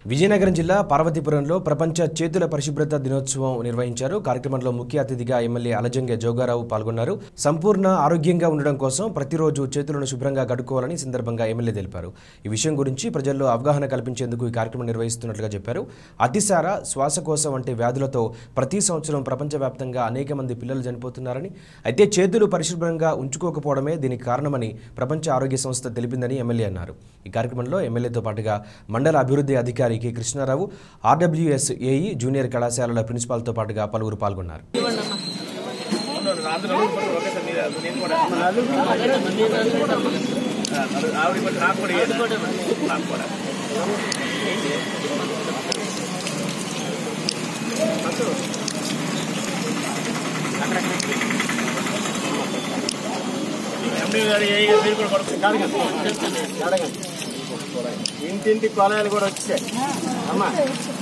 విజయనగరం జిల్లా పార్వతీపురంలో ప్రపంచ చేతుల పరిశుభ్రత దినోత్సవం నిర్వహించారు కార్యక్రమంలో ముఖ్య అతిథిగా ఎమ్మెల్యే అలజంగె జోగారావు పాల్గొన్నారు సంపూర్ణ ఆరోగ్యంగా ఉండడం కోసం ప్రతిరోజు చేతులను శుభ్రంగా కడుక్కోవాలని ఈ సందర్భంగా ఎమ్మెల్యే తెలిపారు ఈ విషయం గురించి ప్రజల్లో అవగాహన కల్పించేందుకు ఈ కార్యక్రమం నిర్వహిస్తున్నట్లుగా చెప్పారు అతిసార శ్వాసకోశ వంటి వ్యాధులతో ప్రతి సంవత్సరం ప్రపంచవ్యాప్తంగా అనేక మంది పిల్లలు చనిపోతున్నారని అయితే చేతులు పరిశుభ్రంగా ఉంచుకోకపోవడమే దీనికి కారణమని ప్రపంచ ఆరోగ్య సంస్థ తెలిపిందని ఎమ్మెల్యే అన్నారు ఈ కార్యక్రమంలో ఎమ్మెల్యేతో పాటుగా మండల అభివృద్ధి అధికారి K Krishnarao RWS AE junior కళాశాలల ప్రిన్సిపాల్తో పాటుగా పలువురు పాల్గొన్నారు ఇంటింటి కొలాయిలు కూడా వచ్చాయి అమ్మా